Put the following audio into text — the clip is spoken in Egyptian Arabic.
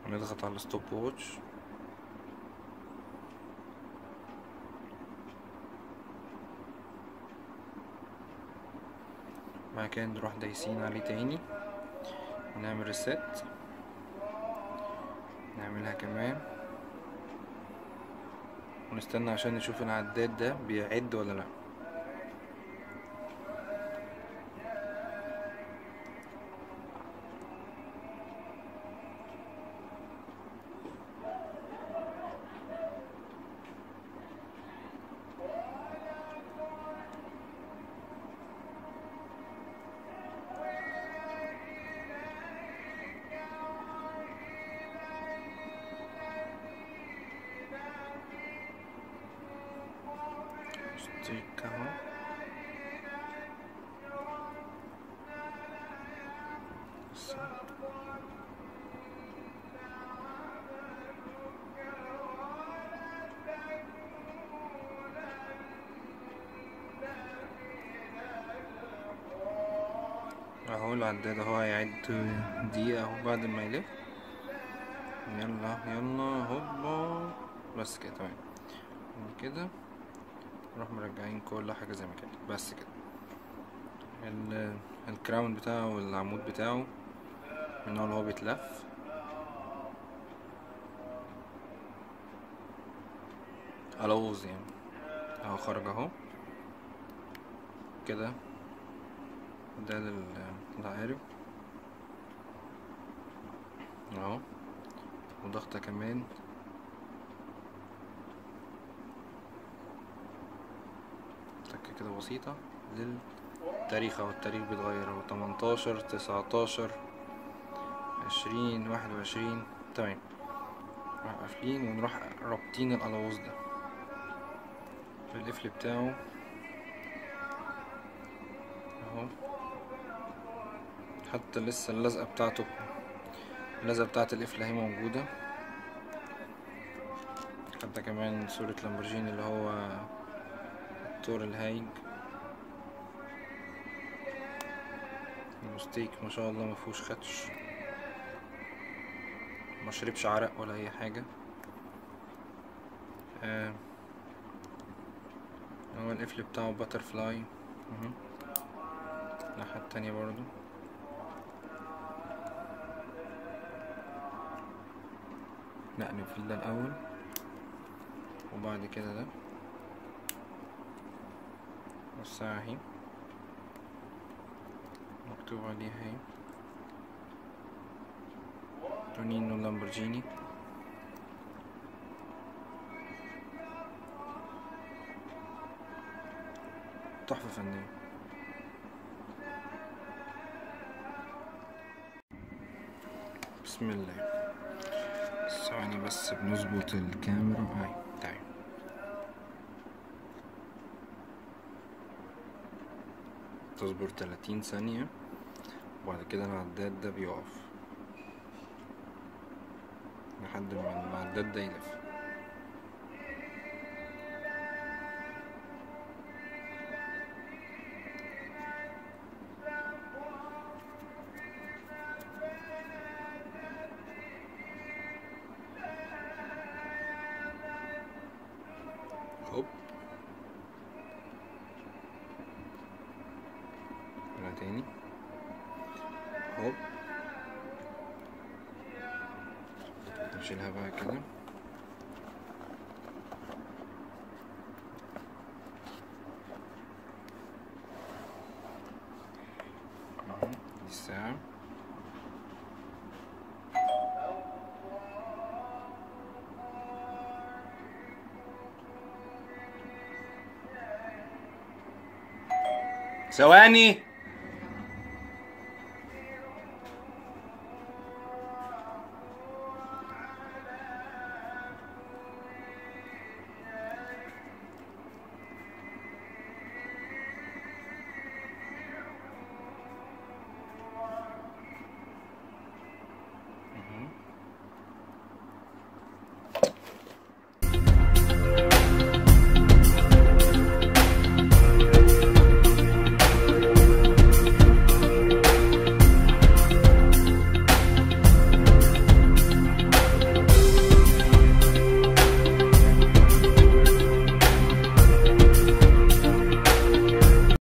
ونضغط على الستوب ووتش بعد كده نروح دايسين عليه تاني ونعمل ريست نعملها كمان ونستنى عشان نشوف العداد ده بيعد ولا لا ستيك اهو بس. اهو العداد اهو هيعد دقيقة اهو بعد ما يلف يلا يلا هوبا بس كده تمام كده نروح مرجعين كل حاجة زي ما كانت بس كده ال- الكراون بتاعه والعمود بتاعه من النوع اللي هو بيتلف ألوز يعني اهو خرج اهو كده ده لل- للعقارب اهو وضغطة كمان تكة كده بسيطة للتاريخ اهو التاريخ بيتغير اهو تمنتاشر تسعتاشر عشرين واحد وعشرين تمام نروح قافلين ونروح رابطين القلاوظ ده القفل بتاعه اهو حتى لسه اللزقة بتاعته اللزقة بتاعت القفل اهي موجودة حتى كمان صورة لامبورجيني اللي هو الدكتور الهايج المستيك ما شاء الله مفهوش خدش ما شربش عرق ولا اي حاجه آه. هو القفل بتاعه باتر فلاي اهو. الناحيه التانية برضو لا نقفل ده الاول وبعد كده ده والساعة اهي مكتوب عليها اهي تونينو لامبورجيني تحفة فنية بسم الله ثواني بس بنظبط الكاميرا اهي تعالى تصبر 30 ثانية وبعد كده العداد ده بيقف لحد ما العداد ده يلف هوب مرة تاني هوب نشيلها بقى كده أهو، دي الساعة ثواني